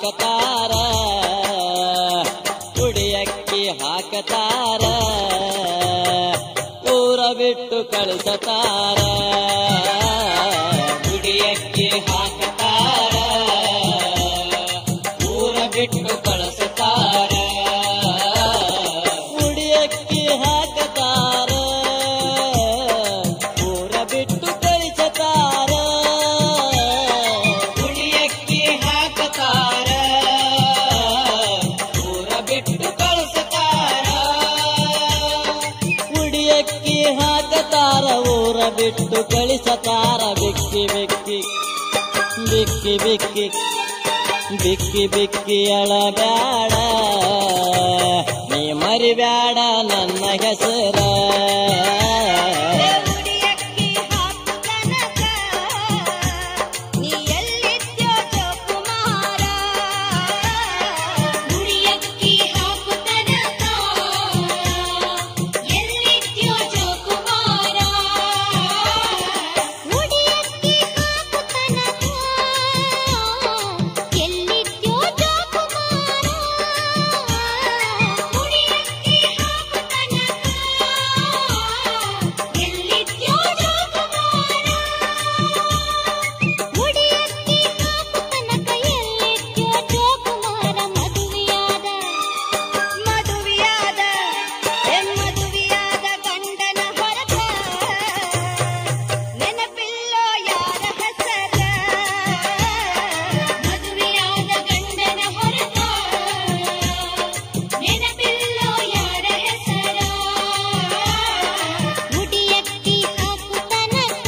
ಹಾಕತಾರ ಕುಡಿಯಕ್ಕಿ ಹಾಕತಾರ ಊರ ಬಿಟ್ಟು ಕಳಿಸತಾರ ಕುಡಿಯಕ್ಕಿ ಹಾಕತಾರ ಊರ ಬಿಟ್ಟು ಕಳಿಸತಾರ ಕುಡಿಯಕ್ಕಿ ಹಾಕತಾರ ಊರ ಬಿಟ್ಟು ಕಳಿಸತಾರ ಕುಡಿಯಕ್ಕಿ ಹಾಕತಾರ ಊರ ಬಿಟ್ಟು ಕಳಿಸತಾರ ಕುಡಿಯಕ್ಕಿ ಹಾಕತಾರ ಊರ ಬಿಟ್ಟು ಕಳಿಸತಾರ ಬಿಕ್ಕಿ ಬಿಕ್ಕಿ ಬಿಕ್ಕಿ ಬಿಕ್ಕಿ ಬಿಕ್ಕಿ ಬಿಕ್ಕಿ ಅಳಬ್ಯಾಡ ನೀ ಮರಿಬ್ಯಾಡ ನನ್ನ ಹೆಸರ ಉಡಿಯಕ್ಕಿ ಹಾಕು ತನಕ ನೀ ಎಲ್ಲಿದ್ಯೋ ಜೋಕುಮಾರ ಉಡಿಯಕ್ಕಿ ಹಾಕು ತನಕ ಎಲ್ಲಿದ್ಯೋ ಜೋಕುಮಾರ ಉಡಿಯಕ್ಕಿ ಹಾಕು ತನಕ ಎಲ್ಲಿದ್ಯೋ ಜೋಕುಮಾರ ಉಡಿಯಕ್ಕಿ ಹಾಕು ತನಕ ಎಲ್ಲಿದ್ಯೋ ಜೋಕುಮಾರ ಮುಡಿಯಕ್ಕಿ ಹಾಕು ತನಕ ಎಲ್ಲಿದ್ಯೋ ಜೋಕುಮಾರ ಮದುವೆಯಾದ ಮದುವೆಯಾದ ಮದುವೆಯಾದ ಗಂಡನ ಹೊರತ ನೆನಪಿಲ್ಲೋ ಯಾರ ಹೆಸರ ಮದುವೆಯಾದ ಗಂಡನ ಹೊರತ ನೆನಪಿಲ್ಲೋ ಯಾರ ಹೆಸರ ಮುಡಿಯಕ್ಕಿ ಹಾಕು ತನಕ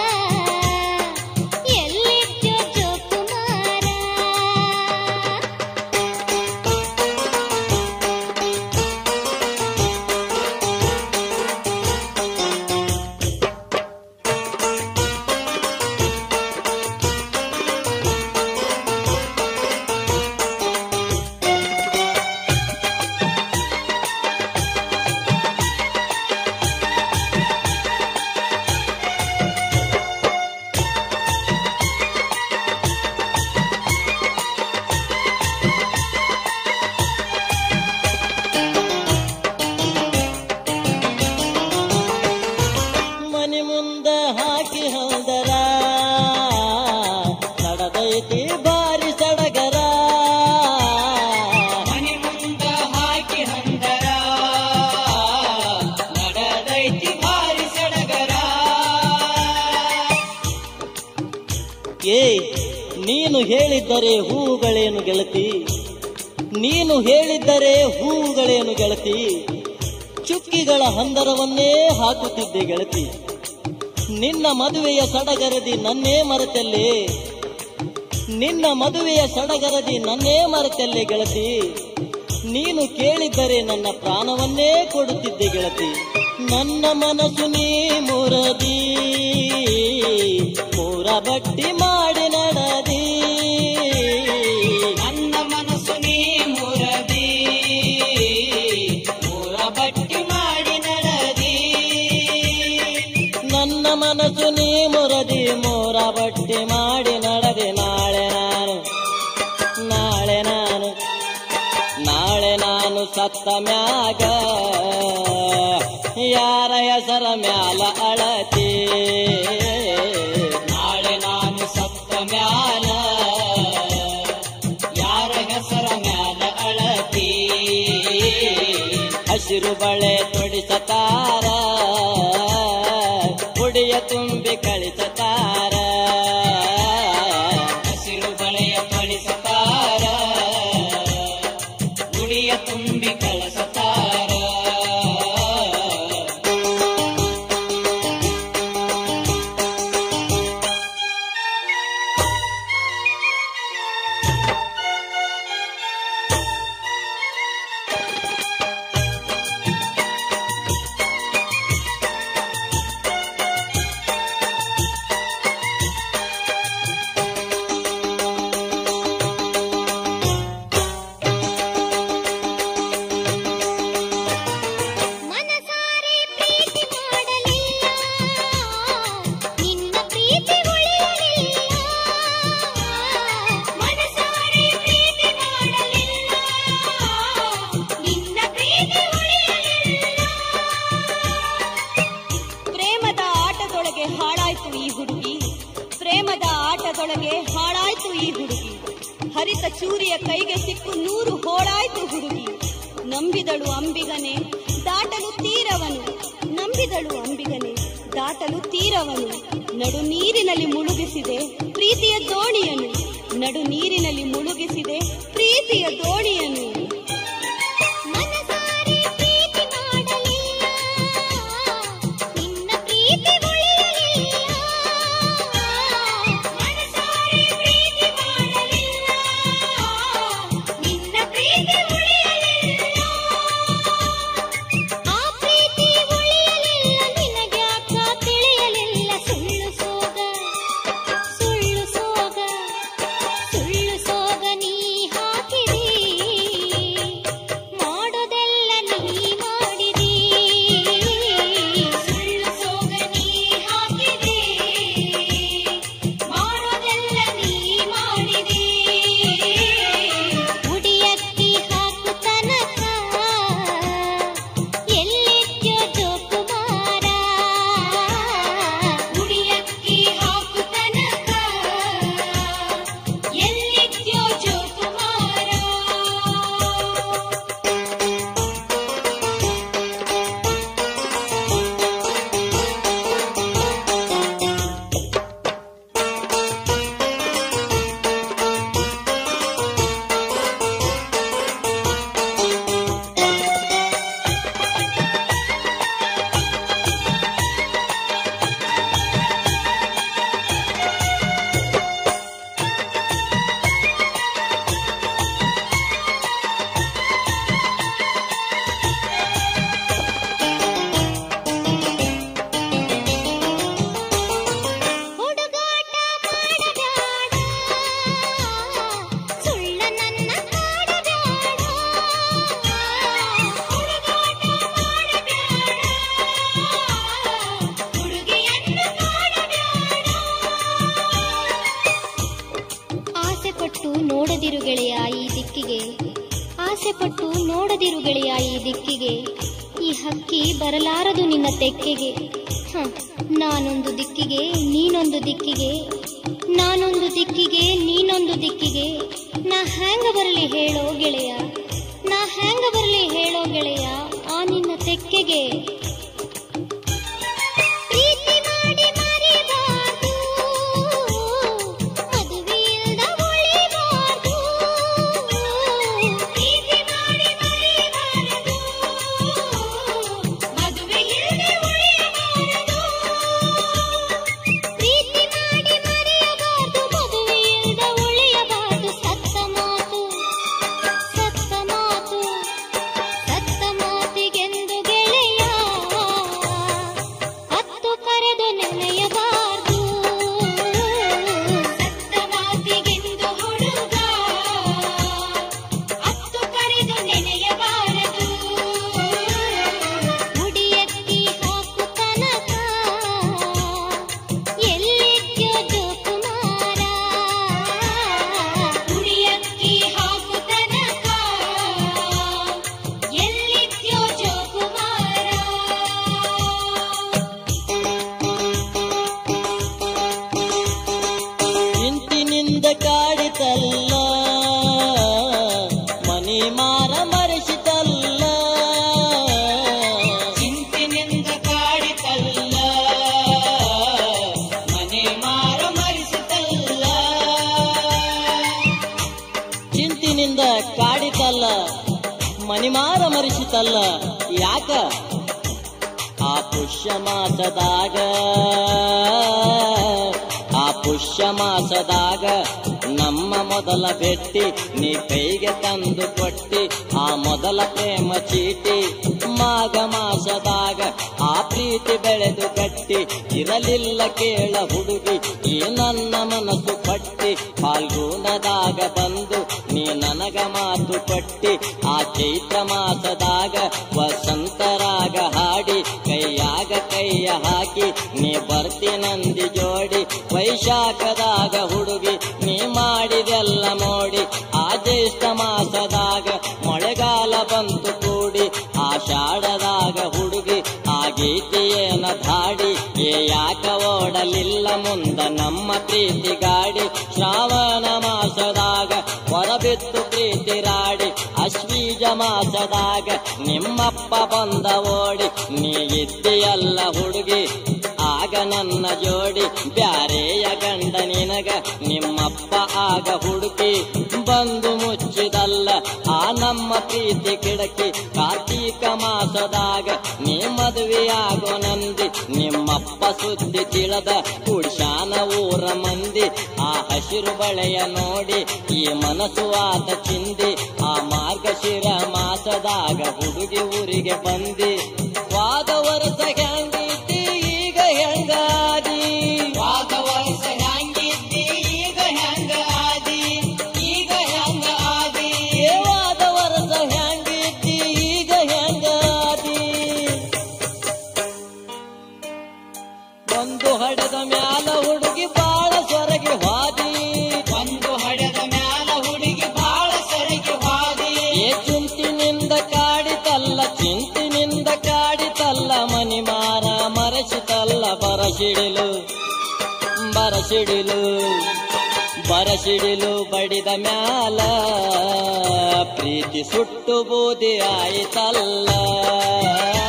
ಎಲ್ಲಿದ್ಯೋ ಜೋಕುಮಾರ ಮನಿ ಮುಂದ ಹಾಕಿ ಹೌದರ ನಡೆದೈತಿ ಬಾರಿ ಸಡಗರ ಮನಿ ಮುಂದ ಹಾಕಿ ಹಂದರ ನಡೆದೈತಿ ಬಾರಿ ಸಡಗರ ಏ ನೀನು ಹೇಳಿದ್ದರೆ ಹೂಗಳೇನು ಗೆಳತಿ ನೀನು ಹೇಳಿದ್ದರೆ ಹೂಗಳೇನು ಗೆಳತಿ ಚುಕ್ಕಿಗಳ ಹಂದರವನ್ನೇ ಹಾಕುತ್ತಿದ್ದೆ ಗೆಳತಿ ನಿನ್ನ ಮದುವೆಯ ಸಡಗರದಿ ನನ್ನೇ ಮರೆತಲ್ಲೇ ನಿನ್ನ ಮದುವೆಯ ಸಡಗರದಿ ನನ್ನೇ ಮರೆತಲ್ಲೇ ಗೆಳತಿ ನೀನು ಕೇಳಿದ್ದರೆ ನನ್ನ ಪ್ರಾಣವನ್ನೇ ಕೊಡುತ್ತಿದ್ದೆ ಗೆಳತಿ ನನ್ನ ಮನಸ್ಸು ನೀ ಮುರದಿ ಮೂರ ಬಟ್ಟಿ ಮಾಡಿ ನಡದಿ ನನ್ನ ಮನಸ್ಸು ನೀ ಮುರದಿ ಮೂರ ಬಟ್ಟಿ ಮಾಡಿ ನಡದಿ ನನ್ನ ಮನಸ್ಸು ನೀ ಮುರದಿ ಮೂರ ಬಟ್ಟಿ ಮಾಡಿ ನಡದೆ ನಾಳೆ ನಾನು ನಾಳೆ ನಾನು ನಾಳೆ ನಾನು ಸತ್ತ ಮ್ಯಾಗ ಯಾರ ಹೆಸರ ಮ್ಯಾಲ ಅಳತಿ ನಾಳೆ ನಾನು ಸತ್ತ ಮ್ಯಾಲ ಯಾರ ಹೆಸರ ಮ್ಯಾಲ ಅಳತಿ ಹಸಿರು ಬಳೆ ತೊಡಿಸತಾರ ಉಡಿಯ ತುಂಬಿ ಕಳಿಸತಾರ ಹಸಿರು ಬಳೆಯ ತೊಡಿಸತಾರ ಉಡಿಯ ತುಂಬಿ ಕಳಿಸತಾರ ಆಟದೊಳಗೆ ಹಾಳಾಯ್ತು ಈ ಹುಡುಗಿ ಪ್ರೇಮದ ಆಟದೊಳಗೆ ಹಾಳಾಯ್ತು ಈ ಹುಡುಗಿ ಹರಿತ ಚೂರಿಯ ಕೈಗೆ ಸಿಕ್ಕು ನೂರು ಹೋಳಾಯ್ತು ಹುಡುಗಿ ನಂಬಿದಳು ಅಂಬಿಗನೆ ದಾಟಲು ತೀರವನು ನಂಬಿದಳು ಅಂಬಿಗನೆ ದಾಟಲು ತೀರವನು ನಡು ನೀರಿನಲ್ಲಿ ಮುಳುಗಿಸಿದೆ ಪ್ರೀತಿಯ ದೋಣಿಯನ್ನು ನಡು ನೀರಿನಲ್ಲಿ ಮುಳುಗಿಸಿದೆ ಪ್ರೀತಿಯ ದೋಣಿಯನ್ನು ಮನಸಾರೆ ಪ್ರೀತಿ ಮಾಡಲಿಲ್ಲ ನಿನ್ನ ಪ್ರೀತಿ ಉಳಿಯಲಿಲ್ಲ ಮನಸಾರೆ ಪ್ರೀತಿ ಮಾಡಲಿಲ್ಲ ನಿನ್ನ ಪ್ರೀತಿ ಉಳಿಯಲಿಲ್ಲ ಆ ಪ್ರೀತಿ ಉಳಿಯಲಿಲ್ಲ ನಿನಗ್ಯಾಕ ತಿಳಿಯಲಿಲ್ಲ ಸುಳ್ಳು ಸೋಗ ಸುಳ್ಳು ಸೋಗ ಸುಳ್ಳು ಸೋಗ ನೀ ಹಾಕಿದಿ ಮಾಡೋದೆಲ್ಲ ನೀ ಮಾಡಿದಿ ಸುಳ್ಳು ಸೋಗ ನೀ ಹಾಕಿದಿ ಮಾಡೋದೆಲ್ಲ ನೀ ಮಾಡಿದಿ ಉಡಿಯಕ್ಕಿ ಹಾಕು ತನಕ ಎಲ್ಲಿದ್ಯೋ ಜೋಕುಮಾರ ಉಡಿಯಕ್ಕಿ ಹಾಕು ತನಕ ಎಲ್ಲಿದ್ಯೋ ಜೋಕುಮಾರ ಹುಡುಗಾಟ ಮಾಡಬ್ಯಾಡ ಸುಳ್ಳ ನನ್ನ ಕಾಡಬ್ಯಾಡ ಹುಡುಗಾಟ ಮಾಡಬ್ಯಾಡ ಹುಡುಗಿಯನ್ನು ಕಾಡಬ್ಯಾಡ ಆಸೆ ಪಟ್ಟು ನೋಡದಿರು ಗೆಳೆಯ ಈ ದಿಕ್ಕಿಗೆ ಆಸೆ ಪಟ್ಟು ನೋಡದಿರು ಗೆಳೆಯ ಈ ದಿಕ್ಕಿಗೆ ಈ ಹಕ್ಕಿ ಬರಲಾರದು ನಿನ್ನ ತೆಕ್ಕೆಗೆ ಹ, ನಾನೊಂದು ದಿಕ್ಕಿಗೆ ನೀನೊಂದು ದಿಕ್ಕಿಗೆ ನಾನೊಂದು ದಿಕ್ಕಿಗೆ ನೀನೊಂದು ದಿಕ್ಕಿಗೆ ನಾ ಹ್ಯಾಂಗ ಬರಲಿ ಹೇಳೋ ಗೆಳೆಯ ನಾ ಹ್ಯಾಂಗ ಬರಲಿ ಹೇಳೋ ಗೆಳೆಯ ಆ ನಿನ್ನ ತೆಕ್ಕೆಗೆ ಪ್ರೀತಿ ಮಾಡಿ ಮರಿಬಾರ್ದು ಮದುವೆಯಿಲ್ದ ಉಳಿಬಾರ್ದು ಪ್ರೀತಿ ಮಾಡಿ ಮರಿಬಾರದು ಮದುವೆಯಿಲ್ದೆ ಉಳಿಯಬಾರದು ಪ್ರೀತಿ ಮಾಡಿ ಮರೆಯಬಾರದು ಮದುವೆಯಿಲ್ದ ಉಳಿಯಬಾರದು ಸತ್ತ ಮಾತು ಸತ್ತ ಮಾತು ಸತ್ತ ಮಾತಿಗೆಂದು ಗೆಳೆಯ ಹತ್ತು ಕರೆದು ನೆನೆಯಬಾರದು ಸತ್ತ ಮಾತಿಗೆಂದು ಹುಡುಗ ಹತ್ತು ಕರೆದು ನೆನೆಯಬಾರದು ಮುಡಿಯಕ್ಕಿ ಹಾಕು ತನಕ ಎಲ್ಲಿದ್ಯೋ ಜೋಕುಮಾರ ಮುಡಿಯಕ್ಕಿ ಹಾಕು ತನಕ ಎಲ್ಲಿದ್ಯೋ ಜೋಕುಮಾರ ಇಂತಿನಿಂದ ಕಾಡಿತಲ್ಲ ಮನಿ ಮಾರ ಮರೆಸಿತಲ್ಲ ಇಂತಿನಿಂದ ಕಾಡಿತಲ್ಲ ಮನೆ ಮಾರ ಮರೆಸಿತಲ್ಲ ಚಿಂತಿನಿಂದ ಕಾಡಿತಲ್ಲ ಮನಿ ಮಾರ ಮರೆಸಿತಲ್ಲ ಯಾಕ ಆ ಪುಷ್ಯ ಮಾಸದಾಗ ಆ ಪುಷ್ಯ ಮಾಸದಾಗ ನಮ್ಮ ಮೊದಲ ಭೇಟಿ ನೀ ಕೈಗೆ ತಂದು ಕೊಟ್ಟಿ ಆ ಮೊದಲ ಪ್ರೇಮ ಚೀಟಿ ಮಾಘ ಮಾಸದಾಗ ಆ ಪ್ರೀತಿ ಬೆಳೆದು ಕಟ್ಟಿ ಇರಲಿಲ್ಲ ಕೇಳ ಹುಡುಗಿ ಈ ನನ್ನ ಮನಸ್ಸು ಪಟ್ಟಿ ಫಾಲ್ಗುಣದಾಗ ಬಂದು ನೀ ನನಗ ಮಾತು ಕೊಟ್ಟಿ ಆ ಚೈತ್ರ ಮಾಸದಾಗ ವಸಂತರಾಗ ಹಾಡಿ ಕೈಯಾಗ ಕೈಯ ಹಾಕಿ ನೀ ಬರ್ತೀನಂದಿ ಜೋಡಿ ವೈಶಾಖದಾಗ ಹುಡುಗಿ ನೀ ಮಾಡಿದೆಲ್ಲ ಮೋಡಿ ಆ ಜ್ಯೇಷ್ಠ ಮಾಸದಾಗ ಮಳೆಗಾಲ ಬಂತು ಕೂಡಿ ಆಷಾಢದಾಗ ಹುಡುಗಿ ಆ ಗೀತೆಯೇನ ಧಾಡಿ ಏ ಯಾ ಯಾಕ ಓಡಲಿಲ್ಲ ಮುಂದ ನಮ್ಮ ಪ್ರೀತಿ ಗಾಡಿ ಶ್ರಾವಣ ಮಾಸದಾಗ ಹೊರಬಿತ್ತು ಪ್ರೀತಿ ರಾಡಿ ಅಶ್ವೀಜ ಮಾಸದಾಗ ನಿಮ್ಮಪ್ಪ ಬಂದ ಓಡಿ ನೀ ಇದ್ದೀಯಲ್ಲ ಹುಡುಗಿ ಆಗ ನನ್ನ ಜೋಡಿ ಬ್ಯಾರೆಯ ಗಂಡ ನಿನಗ ನಿಮ್ಮಪ್ಪ ಆಗ ಹುಡುಕಿ ಬಂದು ಮುಚ್ಚಿದಲ್ಲ ಆ ನಮ್ಮ ಪ್ರೀತಿ ಕಿಡಕಿ ಕಾರ್ತೀಕ ಮಾಸದಾಗ ನೀ ಮದುವೆಯಾಗೋ ನಂದಿ ನಿಮ್ಮಪ್ಪ ಸುದ್ದಿ ತಿಳಿದ ಕುಡ್ಶಾನ ಊರ ಮಂದಿ ಆ ಹಸಿರು ಬಳೆಯ ನೋಡಿ ಈ ಮನಸ್ಸು ಆದ ಚಿಂದಿ ಆ ಮಾರ್ಗಶಿರ ಮಾಸದಾಗ ಹುಡುಗಿ ಊರಿಗೆ ಬಂದಿ ವಾದ ವರ್ಷ ಹೆಂಗಿದ್ದಿ ಈಗ ಹೆಂಗಾದಿ ವಾದ ವರ್ಷ ಹೆಂಗಿದ್ದಿ ಈಗ ಹೆಂಗಾದಿ ಈಗ ಹೆಂಗಾದಿ ವಾದ ವರ್ಷ ಹೆಂಗಿದ್ದಿ ಈಗ ಹೆಂಗಾದಿ ಒಂದು ಹಡದ ಮ್ಯಾಲ ಹುಡುಗಿ ಬಾಳ ಸೊರಗಿ ಹಾದಿ ಒಂದು ಹಡದ ಮ್ಯಾಲ ಹುಡುಗಿ ಬಾಳ ಸೊರಗಿ ಹಾದಿ ಏ ಚುಂತಿನಿಂದ ಕಾಡಿತಲ್ಲ ಚಿಂತಿನಿಂದ ಕಾಡಿತಲ್ಲ ಮನಿ ಮಾರ ಮರಸಿತಲ್ಲ ಬರಸಿಡಿಲು ಬರಸಿಡಿಲು ಬರಸಿಡಿಲು ಬಡಿದ ಮ್ಯಾಲ ಪ್ರೀತಿ ಸುಟ್ಟು ಬೂದಿ ಆಯಿತಲ್ಲ